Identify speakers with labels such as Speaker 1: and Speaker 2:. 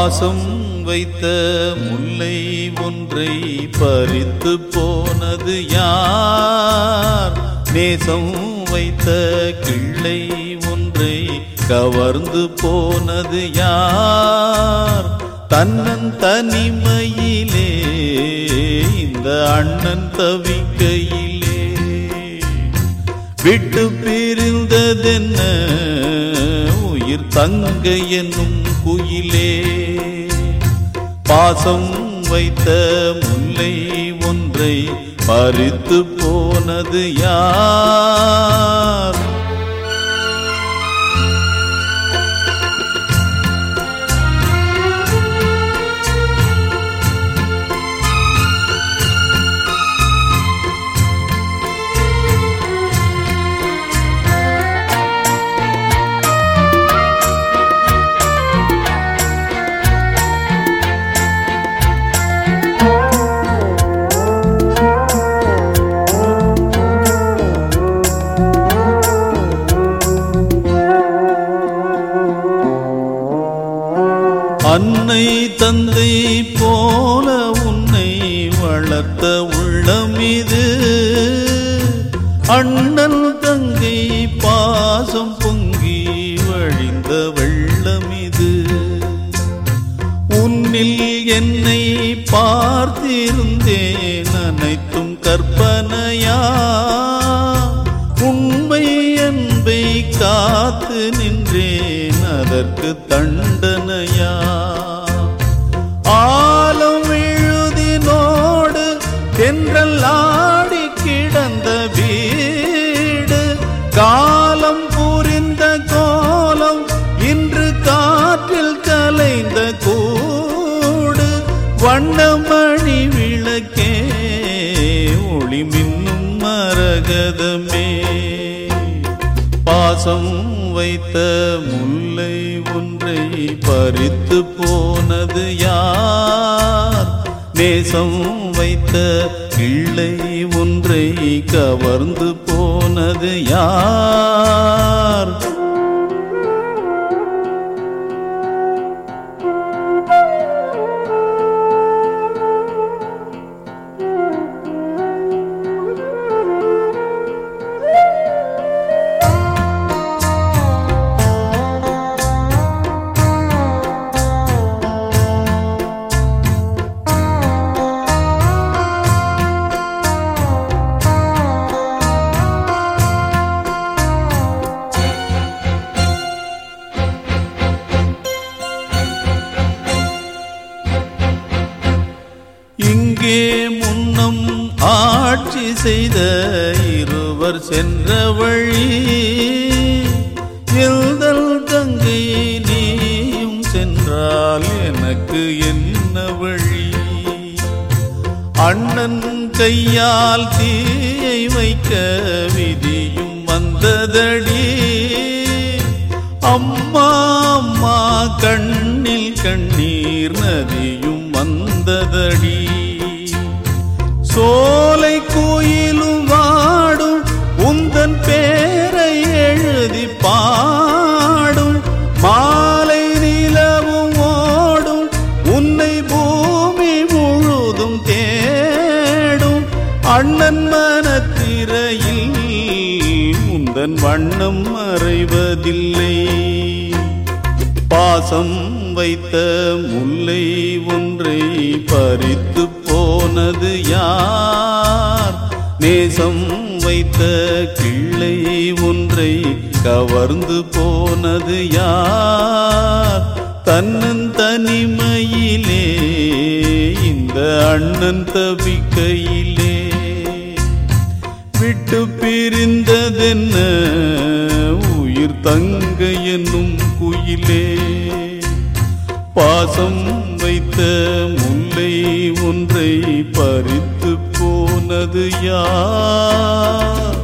Speaker 1: பாசம் வைத்த முல்லை ஒன்றை பறித்து போனது யார் நேசம் வைத்த கிள்ளை ஒன்றை கவர்ந்து போனது யார் தன்னன் தனிமையிலே இந்த அண்ணன் தவிக்கையிலே விட்டு பிரிந்ததென்ன உயிர் தங்க என்னும் குயிலே பாசம் வைத்த முல்லை ஒன்றை பறித்து போனது யார் அன்னை தந்தை போல உன்னை வளர்த்த உள்ளம் இது அண்ணன் தங்கை பாசம் பொங்கி வழிந்த வெள்ளம் இது உன்னில் என்னை பார்த்திருந்தேன் அனைத்தும் கற்பனையா உண்மை அன்பை காத்து நின்றேன் அதற்கு தண்டனையா ஆலம் எழுதினோடு தென்றல் ஆடி கிடந்த வீடு காலம் புரிந்த கோலம் இன்று காற்றில் கலைந்த கூடு வண்ணமணி விளக்கே ஒளி மின்னும் மரகதமே பாசம் வைத்த முல்லை ஒன்றை பறித்து போனது யார் நேசம் வைத்த கிள்ளை ஒன்றை கவர்ந்து போனது யார் இங்கே முன்னம் ஆட்சி செய்த இருவர் சென்ற வழி எல்தல் தங்கை நீயும் சென்றால் எனக்கு என்ன வழி அண்ணன் கையால் தீயை வைக்க விதியும் வந்ததடி அம்மா அம்மா கண்ணில் கண்ணீர் நதியும் வந்ததடி சோலை கோயிலும் வாடும் உந்தன் பேரை எழுதி பாடும் மாலை நிலவும் ஓடும் உன்னை பூமி முழுதும் தேடும் அண்ணன் மனத்திரையில் உந்தன் வண்ணம் மறைவதில்லை பாசம் வைத்த முல்லை ஒன்றை பறித்து போனது யார் நேசம் வைத்த கிள்ளை ஒன்றை கவர்ந்து போனது யார் தன்னன் தனிமையிலே இந்த அண்ணன் தவிக்கையிலே விட்டு பிரிந்ததென்ன உயிர் தங்க என்னும் குயிலே பாசம் வைத்த முல்லை ஒன்றை பறித்து போனது யார்